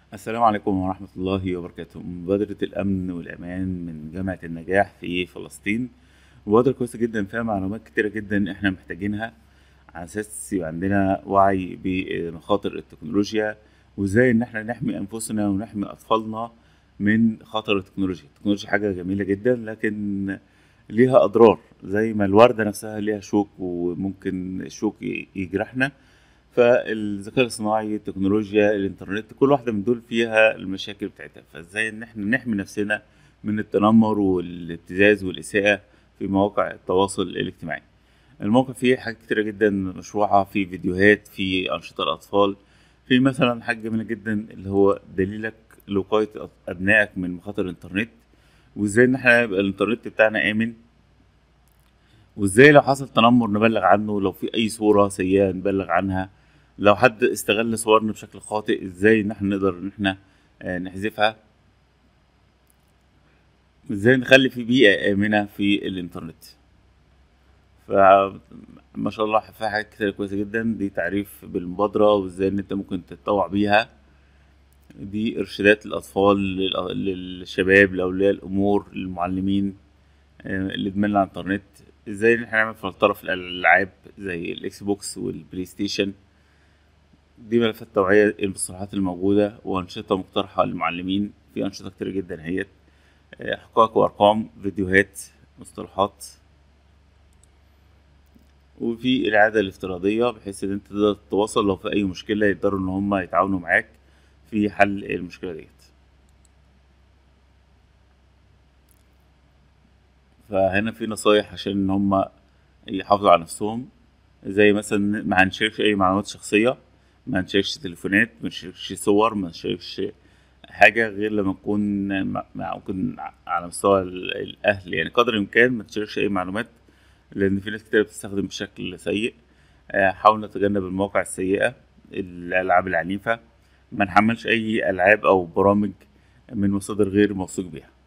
السلام عليكم ورحمة الله وبركاته مبادرة الأمن والأمان من جامعة النجاح في فلسطين مبادرة كويسة جدا فيها معلومات كتيرة جدا احنا محتاجينها على أساس يبقى عندنا وعي بمخاطر التكنولوجيا وازاي ان احنا نحمي أنفسنا ونحمي أطفالنا من خطر التكنولوجيا التكنولوجيا حاجة جميلة جدا لكن ليها أضرار زي ما الوردة نفسها ليها شوك وممكن الشوك ي- يجرحنا فالذكاء الصناعي التكنولوجيا الانترنت كل واحدة من دول فيها المشاكل بتاعتها فازاي ان احنا نحمي نفسنا من التنمر والابتزاز والإساءة في مواقع التواصل الاجتماعي الموقع فيه حاجات كتيرة جدا مشروعة في فيديوهات في أنشطة الأطفال في مثلا حاجة جميلة جدا اللي هو دليلك لوقاية أبنائك من مخاطر الإنترنت وإزاي إن احنا يبقى الإنترنت بتاعنا آمن وإزاي لو حصل تنمر نبلغ عنه لو في أي صورة سيئة نبلغ عنها لو حد استغل صورنا بشكل خاطئ إزاي إن احنا نقدر إن احنا آه، نحذفها إزاي نخلي في بيئة آمنة في الإنترنت فما شاء الله فيها حاجات كتير كويسة جدا دي تعريف بالمبادرة وازاي ان انت ممكن تتطوع بيها دي ارشادات للاطفال للأ- للشباب لاولياء الامور للمعلمين آه، الادمان على الانترنت ازاي ان احنا نعمل فلترة في الالعاب زي الاكس بوكس والبلاي ستيشن دي ملفات توعية المصطلحات الموجودة وأنشطة مقترحة للمعلمين في أنشطة كتير جدا هي حقائق وأرقام فيديوهات مصطلحات وفي الإعادة الافتراضية بحيث إن أنت تقدر تتواصل لو في أي مشكلة يقدروا إن هما يتعاونوا معاك في حل المشكلة ديت فهنا في نصايح عشان إن هما يحافظوا على نفسهم زي مثلا ما هنشاركش أي معلومات شخصية ما نشاركش تليفونات ما نشاركش صور ما نشاركش حاجة غير لما نكون مع- مع- ممكن على مستوى ال- الأهل يعني قدر الإمكان ما تشاركش أي معلومات لأن في ناس كتير بتستخدم بشكل سيء آه، حاول نتجنب المواقع السيئة الألعاب العنيفة ما نحملش أي ألعاب أو برامج من مصادر غير موثوق بيها